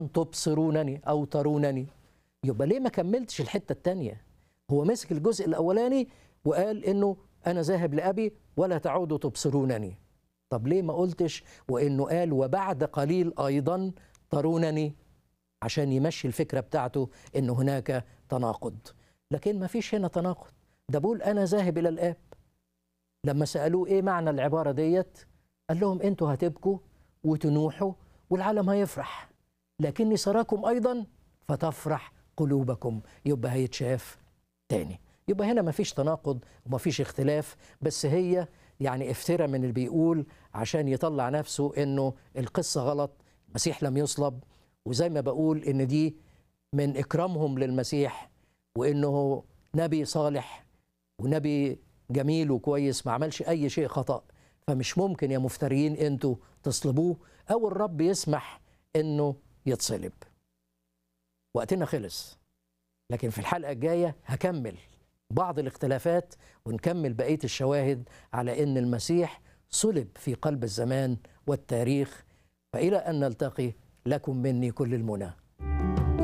تبصرونني او ترونني يبقى ليه ما كملتش الحته الثانيه هو مسك الجزء الاولاني وقال انه انا ذاهب لابي ولا تعودوا تبصرونني طب ليه ما قلتش وانه قال وبعد قليل ايضا ترونني عشان يمشي الفكره بتاعته ان هناك تناقض لكن ما فيش هنا تناقض ده بقول انا ذاهب الى الاب لما سالوه ايه معنى العباره ديت قال لهم انتوا هتبكوا وتنوحوا والعالم هيفرح لكني سراكم ايضا فتفرح قلوبكم يبقى هيتشاف تاني يبقى هنا مفيش تناقض ومفيش اختلاف بس هي يعني افترى من اللي بيقول عشان يطلع نفسه انه القصه غلط المسيح لم يصلب وزي ما بقول ان دي من اكرامهم للمسيح وانه نبي صالح ونبي جميل وكويس ما عملش اي شيء خطا فمش ممكن يا مفتريين انتوا تصلبوه او الرب يسمح انه يتصلب وقتنا خلص لكن في الحلقه الجايه هكمل بعض الاختلافات ونكمل بقيه الشواهد على ان المسيح صلب في قلب الزمان والتاريخ فالى ان نلتقي لكم مني كل المنى